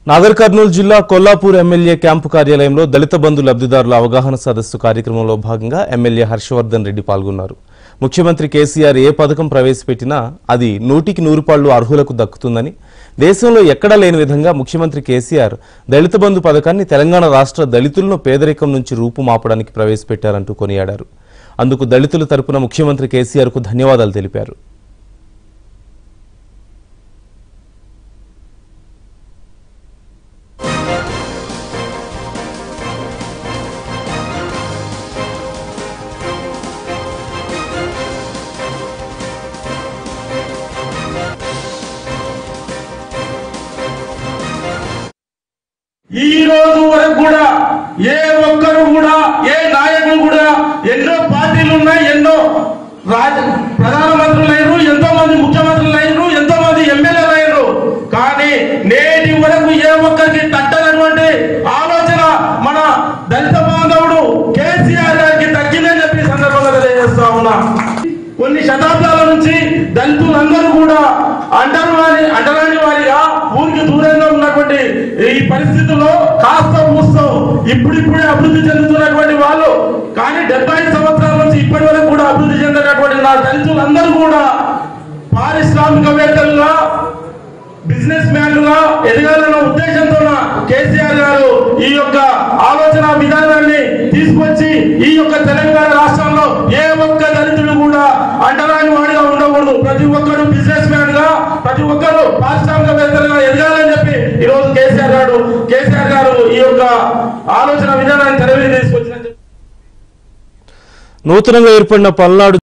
నాగర్ కర్నూలు జిల్లా Kollapur MLA camp కార్యాలయంలో దళిత బంధు లబ్ధిదారుల అవగాహన సదస్సు కార్యక్రమంలో భాగంగా ఎమ్మెల్యే హర్షవర్ధన్ రెడ్డి పాల్గొన్నారు ముఖ్యమంత్రి కేసీఆర్ ఏ పథకం ప్రవేశపెట్టినా అది నూటికి నూరు పాళ్లు అర్హులకు దక్కుతుందని దేశంలో ఎక్కడా లేని విధంగా ముఖ్యమంత్రి కేసీఆర్ దళిత బంధు పథకాన్ని తెలంగాణ రాష్ట్ర దళితులను పేదరికం నుంచి రూపుమాపడానికి ప్రవేశపెట్టారంటూ కొనియాడారు అందుకు దళితుల తరపున ముఖ్యమంత్రి కేసీఆర్కు ధన్యవాదాలు తెలిపారు ఈ రోజు వరకు కూడా ఏ ఒక్కరు కూడా ఏ నాయకుడు కూడా ఎన్నో పార్టీలు ఉన్నాయి ఎన్నో రాజ ప్రధానమంత్రులు అయినరు ఎంతో మంది ముఖ్యమంత్రులు అయినరు ఎంతో మంది ఎమ్మెల్యేలు అయినరు కానీ నేటి వరకు ఏ ఒక్కరికి తట్టనటువంటి ఆలోచన మన దళిత బాంధవుడు కేసీఆర్ గారికి తగ్గిందని చెప్పి ఈ సందర్భంగా తెలియజేస్తా ఉన్నా కొన్ని శతాబ్దాల నుంచి దళితులందరూ కూడా అంటరు వారి అంటరాని వారిగా ఊరికి దూరంగా ఉన్నటువంటి ఈ పరిస్థితుల్లో కాస్త పూస్తం ఇప్పుడిప్పుడే అభివృద్ధి చెందుతున్నటువంటి వాళ్ళు కానీ డెబ్బై సంవత్సరాల నుంచి ఇప్పటి వరకు కూడా అభివృద్ధి చెందినటువంటి నా దళితులందరూ కూడా పారిశ్రామికవేత్తలుగా బిజినెస్ మ్యాన్లుగా ఎదగాలన్న ఉద్దేశంతో కేసీఆర్ గారు ఈ యొక్క ఆలోచన విధానాన్ని తీసుకొచ్చి ఈ యొక్క తెలంగాణ రాష్ట్రంలో ఏ ఒక్క దళితుడు కూడా అంటరాని వాడిగా ఉండకూడదు ప్రతి ఒక్కరు బిజినెస్ మ్యాన్ గా ప్రతి ఒక్కరు పారిశ్రామికవేత్తలుగా ఎదగాలని చెప్పి ఈ రోజు కేసీఆర్ గారు కేసీఆర్ గారు ఈ యొక్క ఆలోచన విధానాన్ని తెరవేసి తీసుకొచ్చిన నూతనంగా ఏర్పడిన పల్నాడు